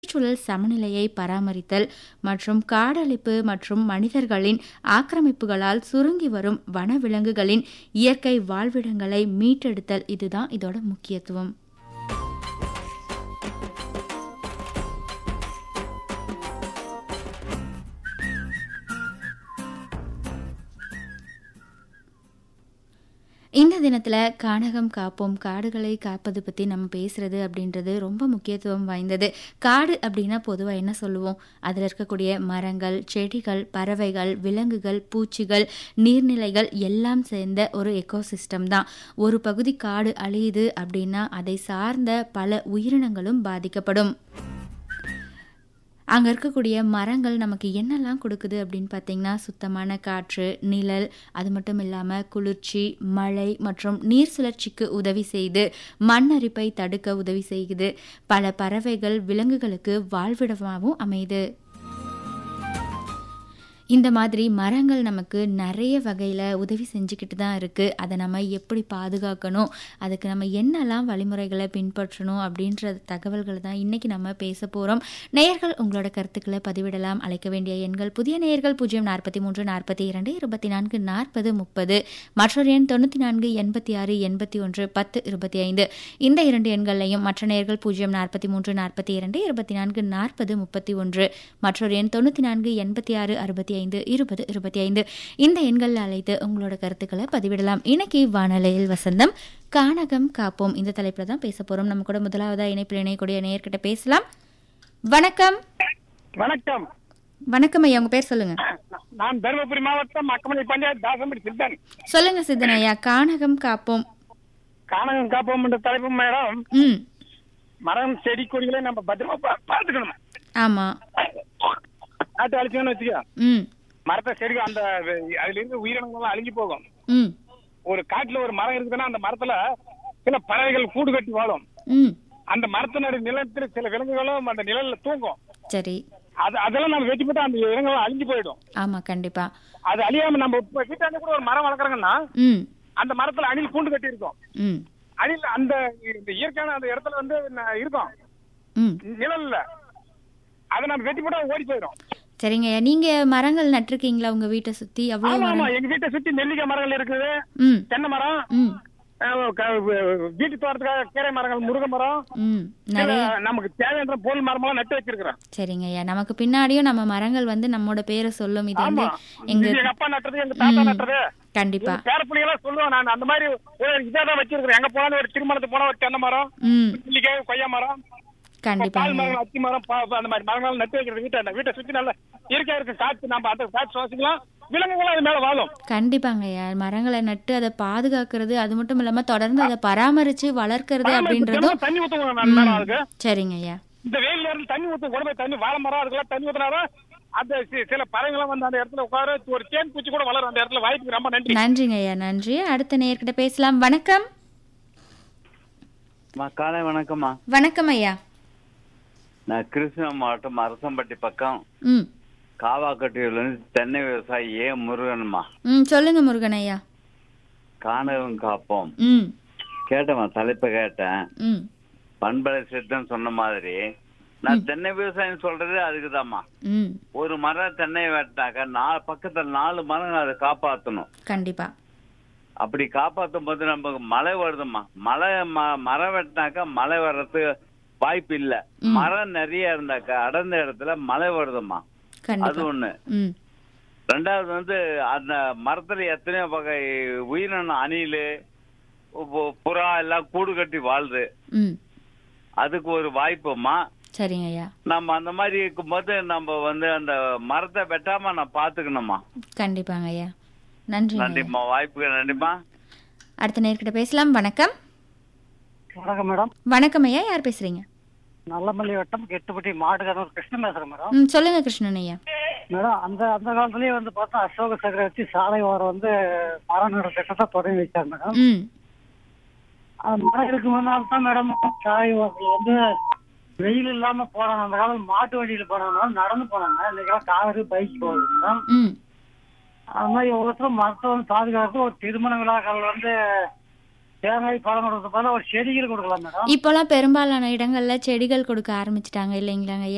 சுற்றுச்சூழல் சமநிலையை பராமரித்தல் மற்றும் காடழிப்பு மற்றும் மனிதர்களின் ஆக்கிரமிப்புகளால் சுருங்கி வரும் வனவிலங்குகளின் இயற்கை வாழ்விடங்களை மீட்டெடுத்தல் இதுதான் இதோட முக்கியத்துவம் இந்த தினத்தில் கானகம் காப்போம் காடுகளை காப்பது பற்றி நம்ம பேசுறது அப்படின்றது ரொம்ப முக்கியத்துவம் வாய்ந்தது காடு அப்படின்னா பொதுவாக என்ன சொல்லுவோம் அதில் இருக்கக்கூடிய மரங்கள் செடிகள் பறவைகள் விலங்குகள் பூச்சிகள் நீர்நிலைகள் எல்லாம் சேர்ந்த ஒரு எக்கோசிஸ்டம் தான் ஒரு பகுதி காடு அழியுது அப்படின்னா அதை சார்ந்த பல உயிரினங்களும் பாதிக்கப்படும் அங்கே இருக்கக்கூடிய மரங்கள் நமக்கு என்னெல்லாம் கொடுக்குது அப்படின்னு பார்த்தீங்கன்னா சுத்தமான காற்று நிழல் அது மட்டும் இல்லாமல் குளிர்ச்சி மழை மற்றும் நீர் சுழற்சிக்கு உதவி செய்து மண் அரிப்பை தடுக்க உதவி செய்யுது பல பறவைகள் விலங்குகளுக்கு வாழ்விடமாகவும் அமையுது இந்த மாதிரி மரங்கள் நமக்கு நிறைய வகையில் உதவி செஞ்சுக்கிட்டு தான் இருக்குது அதை நம்ம எப்படி பாதுகாக்கணும் அதுக்கு நம்ம என்னெல்லாம் வழிமுறைகளை பின்பற்றணும் அப்படின்ற தகவல்கள் தான் இன்றைக்கி நம்ம பேச போகிறோம் நேயர்கள் உங்களோட கருத்துக்களை பதிவிடலாம் அழைக்க வேண்டிய எண்கள் புதிய நேயர்கள் பூஜ்ஜியம் நாற்பத்தி மூன்று நாற்பத்தி இரண்டு இருபத்தி நான்கு நாற்பது முப்பது மற்றொரு எண் தொண்ணூற்றி நான்கு எண்பத்தி ஆறு எண்பத்தி ஒன்று பத்து இருபத்தி ஐந்து இந்த இரண்டு எண்களையும் மற்ற நேயர்கள் பூஜ்ஜியம் நாற்பத்தி மூன்று நாற்பத்தி இரண்டு இருபத்தி நான்கு நாற்பது முப்பத்தி ஒன்று மற்றொரு எண் தொண்ணூற்றி நான்கு எண்பத்தி ஆறு அறுபத்தி ஐந்து இருபது இருபத்தி ஐந்து இந்த எண்களில் அழைத்து உங்களோட கருத்துக்களை பதிவிடலாம் இன்னைக்கு வானொலியில் வசந்தம் கானகம் காப்போம் இந்த தலைப்பில் தான் பேச போகிறோம் நம்ம கூட முதலாவதா இணைப்பில் இணையக்கூடிய நேயர்கிட்ட பேசலாம் வணக்கம் வணக்கம் வணக்கம் ஐயா உங்க பேர் சொல்லுங்க நான் தருமபுரி மாவட்டம் அக்கமலை பஞ்சாயத்து தாசம்படி சித்தன் சொல்லுங்க சித்தன் ஐயா கானகம் காப்போம் கானகம் காப்போம் என்ற தலைப்பு மேடம் ம் மரம் செடி கொடிகளை நம்ம பத்திரமா பா- பார்த்துக்கணும் ஆமா காட்டு அழிச்சோம்னு வச்சுக்கோ ம் மரத்தை செடி அந்த அதுல இருந்து உயிரினங்கள்லாம் அழிஞ்சு போகும் ம் ஒரு காட்டுல ஒரு மரம் இருக்குதுன்னா அந்த மரத்துல சில பறவைகள் கூடு கட்டி வாழும் ம் அந்த மரத்தினுடைய நிலத்தில் சில விலங்குகளும் அந்த நிழல்ல தூங்கும் சரி அது அதெல்லாம் நம்ம வெட்டி போட்டா அந்த இனங்கள்லாம் அழிஞ்சு போயிடும் ஆமா கண்டிப்பா அது அழியாம நம்ம இப்ப வீட்டாண்ட கூட ஒரு மரம் வளர்க்குறாங்கன்னா ம் அந்த மரத்துல அணில் கூண்டு கட்டி இருக்கும் ம் அணில் அந்த இந்த இயற்கையான அந்த இடத்துல வந்து ந- இருக்கும் ம் நிழல்ல அதை நம்ம வெட்டி போட்டா ஓடி போயிடும் சரிங்க ஐயா நீங்க மரங்கள் நட்டிருக்கீங்களா உங்க வீட்டை சுத்தி அவ்வளவு ஆமா ஆமா மரம் எங்க வீட்டை சுத்தி நெல்லிக்காய் மரங்கள் இருக்குது ம் தென்னை மரம் ம் அஹ் க- வீட்டு தோட்டத்துக்காக கீரை மரங்கள் முருங்கை மரம் ம் சில நிறைய நமக்கு தேவையான பொருள் மரமெல்லாம் நட்டு வச்சிருக்கிறேன் சரிங்க ஐயா நமக்கு பின்னாடியும் நம்ம மரங்கள் வந்து நம்மோட பேரை சொல்லும் இது வந்து ஆமா எங்க இது எங்க அப்பா நட்டது எங்க தாத்தா ம். நட்டது கண்டிப்பா பேர பிள்ளைங்களாம் சொல்லுவேன் நான் அந்த மாதிரி ஒரு இதான் வச்சிருக்கிறேன் எங்க போனாலும் ஒரு திருமணத்துக்கு போனா ஒரு தென்னை மரம் ம் நெல்லிக்காய் கொய்யா மரம் கண்டிப்பா பால் மரங்கள் அத்தி மரம் பா- பா- அந்த மாதிரி மரங்கள் நட்டு வைக்கிறது வீட்டை வீட்டை சுத்தி நல்ல இயற்கையா இருக்கு காத்து நம்ம அந்த காத்து சுவாசிக்கலாம் விலங்குகளும் அது மேல வாழும் கண்டிப்பாங்க ஐயா மரங்களை நட்டு அதை பாதுகாக்கிறது அது மட்டும் இல்லாம தொடர்ந்து அதை பராமரிச்சு வளர்க்கறது அப்படின்றதும் தினமும் தண்ணி ஊத்துவோம் நான் மேடம் அதுக்கு சரிங்க ஐயா இந்த வெயில் நேரத்தில் தண்ணி ஊத்தும் கூட போய் தண்ணி வாழை மரம் அதுக்கெல்லாம் தண்ணி ஊத்தினாரா அந்த சி- சில பறவைகளும் வந்து அந்த இடத்துல உட்கார ஒரு தேன் பூச்சி கூட வளரும் அந்த இடத்துல வாய்ப்புக்கு ரொம்ப நன்றி நன்றிங்க ஐயா நன்றி அடுத்த நேர்கிட்ட பேசலாம் வணக்கம் அம்மா காலை வணக்கம்மா வணக்கம் ஐயா நான் கிருஷ்ணா மாவட்டம் அரசம்பட்டி பக்கம் ம் காவாக்கட்டியிலிருந்து தென்னை விவசாயி ஏ முருகன்மா ம் சொல்லுங்க முருகன் ஐயா காணகம் காப்போம் ம் கேட்டேம்மா தலைப்பை கேட்டேன் ம் பண்பலை சித்தம் சொன்ன மாதிரி நான் தென்னை விவசாயம் சொல்றது அதுக்குதாம்மா ம் ஒரு மரம் தென்னை வெட்டினாக்க நாலு பக்கத்துல நாலு மரம் அதை காப்பாத்தணும் கண்டிப்பா அப்படி காப்பாத்தும் போது நமக்கு மழை வருதும்மா மழை ம- மரம் வெட்டினாக்கா மழை வர்றதுக்கு வாய்ப்பு இல்ல ம். மரம் நிறைய இருந்தாக்கா அடர்ந்த இடத்துல மழை வருதும்மா அது கண்டிப்பா ஒண்ணு ம் ரெண்டாவது வந்து அந்த மரத்துல எத்தனையோ வகை உயிரினம் அணில் பு- புறா எல்லாம் கூடு கட்டி வாழுது ம் அதுக்கு ஒரு வாய்ப்புமா சரிங்க ஐயா நம்ம அந்த மாதிரி இருக்கும்போது நம்ம வந்து அந்த மரத்தை வெட்டாம நான் பாத்துக்கணுமா கண்டிப்பாங்க ஐயா நன்றி நன்றிம்மா வாய்ப்புக்கு நன்றிம்மா அடுத்த நேர்கிட்ட பேசலாம் வணக்கம் வணக்கம் மேடம் வணக்கம் ஐயா யார் பேசுறீங்க நல்லமல்லி வட்டம் கெட்டுப்பட்டி மாட்டுக்காரர் கிருஷ்ணன் பேசுறேன் மேடம் ம் சொல்லுங்க கிருஷ்ணன் ஐயா மேடம் அந்த அந்த காலத்துலயே வந்து பார்த்தா அசோக சக்கரவர்த்தி சாலை ஓரம் வந்து மரம் நடுற திட்டத்தை தொடங்கி வச்சார் மேடம் ம் அந்த மரம் இருக்கு முன்னால் தான் மேடம் சாலை ஓரத்துல வந்து வெயில் இல்லாம போனாங்க அந்த காலம் மாட்டு வண்டியில போனாங்க நடந்து போனாங்க இன்னைக்கெல்லாம் காரு பைக் போகுது மேடம் ம் அது மாதிரி ஒவ்வொருத்தரும் மரத்தை வந்து பாதுகாத்து ஒரு திருமண விழாக்கள் வந்து தேங்காய் பழம் கொடுக்கறது போல ஒரு செடிகள் கொடுக்கலாம் மேடம் இப்போலாம் பெரும்பாலான இடங்கள்ல செடிகள் கொடுக்க ஆரம்பிச்சிட்டாங்க இல்லைங்களாங்க ஐயா